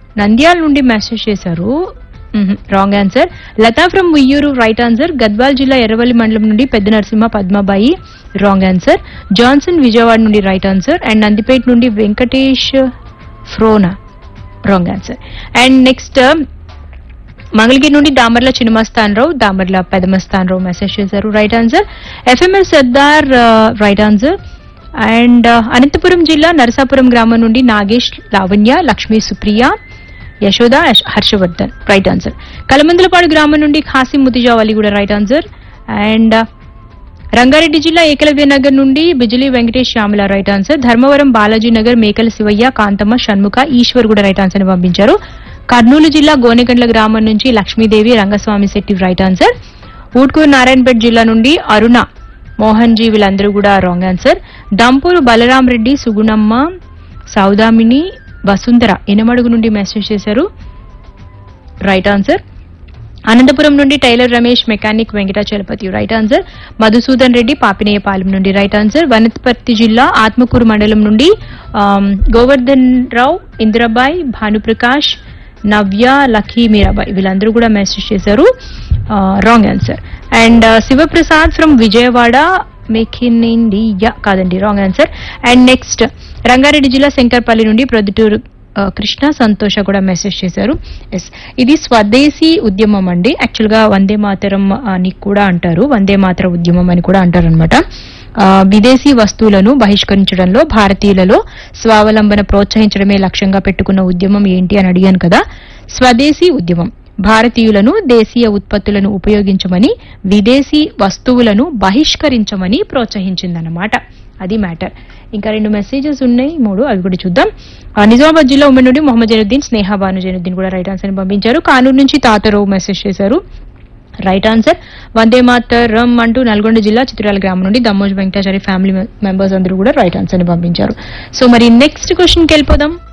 నంద్యాల నుండి మెసేజ్ చేశారు wrong answer Latha from Uyyuru right answer Gadwal జిల్లా ఎర్రవల్లి మండలం నుండి పెద్ద Narasimha Padmabai wrong answer Johnson Vijayawada నుండి రైట్ ఆన్సర్ అండ్ నందిపేట నుండి వెంకటేష్ ఫ్రోనా wrong answer and next Mangalagiri నుండి దామర్ల చిన్నమస్తాన్ రావు దామర్ల పెదమస్తాన్ రావు మెసేజ్ చేశారు రైట్ ఆన్సర్ ఎఫ్ఎంఎస్ Sardar right answer and Anantapur జిల్లా నరసాపురం గ్రామం నుండి నాగేష్ లావణ్య లక్ష్మీ సుప్రియ యశోద యశ్- హర్షవర్ధన్ రైట్ ఆన్సర్ కలమందలపాడు గ్రామం నుండి ఖాసిం ముతిజావ్ అలీ కూడా రైట్ ఆన్సర్ అండ్ రంగారెడ్డి జిల్లా ఏకలవ్య నగర్ నుండి బిజిలీ వెంకటేష్ శ్యామల రైట్ ఆన్సర్ ధర్మవరం బాలాజీ నగర్ మేకల శివయ్య కాంతమ్మ షణ్ముఖ ఈశ్వర్ కూడా రైట్ ఆన్సర్ ని పంపించారు కర్నూలు జిల్లా గోనెగండ్ల గ్రామం నుంచి లక్ష్మీదేవి రంగస్వామి శెట్టి రైట్ ఆన్సర్ ఊట్కూరు నారాయణపేట జిల్లా నుండి అరుణ మోహన్ జీ వీళ్ళందరూ కూడా రాంగ్ ఆన్సర్ దంపూరు బలరాం రెడ్డి సుగుణమ్మ సౌదామిని వసుంధర ఎనమడుగు నుండి మెసేజ్ చేశారు రైట్ ఆన్సర్ అనంతపురం నుండి tailor Ramesh mechanic Venkatachalapathi right answer Madhusudan Reddy Papineyapalem నుండి రైట్ ఆన్సర్ వనపర్తి జిల్లా ఆత్మకూరు మండలం నుండి ఆమ్, గోవర్ధన్ రావు ఇందిరాబాయ్ భానుప్రకాష్ నవ్య లక్కీ మీరాబాయ్ వీళ్ళందరూ కూడా మెసేజ్ చేశారు wrong answer and Sivaprasad from Vijayawada make in India కాదండి wrong answer and next Rangareddy జిల్లా శంకర్పల్లి నుండి ప్రొద్దుటూరు ఆ, కృష్ణ సంతోష కూడా మెసేజ్ చేశారు ఎస్ ఇది స్వదేశీ ఉద్యమం అండి యాక్చువల్ గా వందే మాతరం అని కూడా అంటారు వందే మాతర ఉద్యమం అని కూడా అంటారు అనమాట విదేశీ వస్తువులను బహిష్కరించడంలో భారతీయులలో స్వావలంబన ప్రోత్సహించడమే లక్ష్యంగా పెట్టుకున్న ఉద్యమం ఏంటి అని అడిగాను కదా స్వదేశీ ఉద్యమం భారతీయులను దేశీయ ఉత్పత్తులను ఉపయోగించమని విదేశీ వస్తువులను బహిష్కరించమని ప్రోత్సహించిందన్నమాట అది మ్యాటర్ ఇంకా రెండు మెసేజెస్ ఉన్నాయి మూడు అవి కూడా చూద్దాం ఆ, నిజామాబాద్ జిల్లా ఉమ్మడి నుండి మొహమ్మద్ జైనుద్దీన్ స్నేహ భాను జైనుద్దీన్ కూడా రైట్ ఆన్సర్ పంపించారు కానూరు నుంచి తాతరావు మెసేజ్ చేశారు రైట్ ఆన్సర్ వందే మాతరం అంటూ నల్గొండ జిల్లా చిత్రాల గ్రామం నుండి దమ్మోజ్ వెంకటాచారి ఫ్యామిలీ మెంబర్స్ అందరూ కూడా రైట్ ఆన్సర్ ని పంపించారు సో మరి నెక్స్ట్ క్వశ్చన్కి వెళ్ళిపోదాం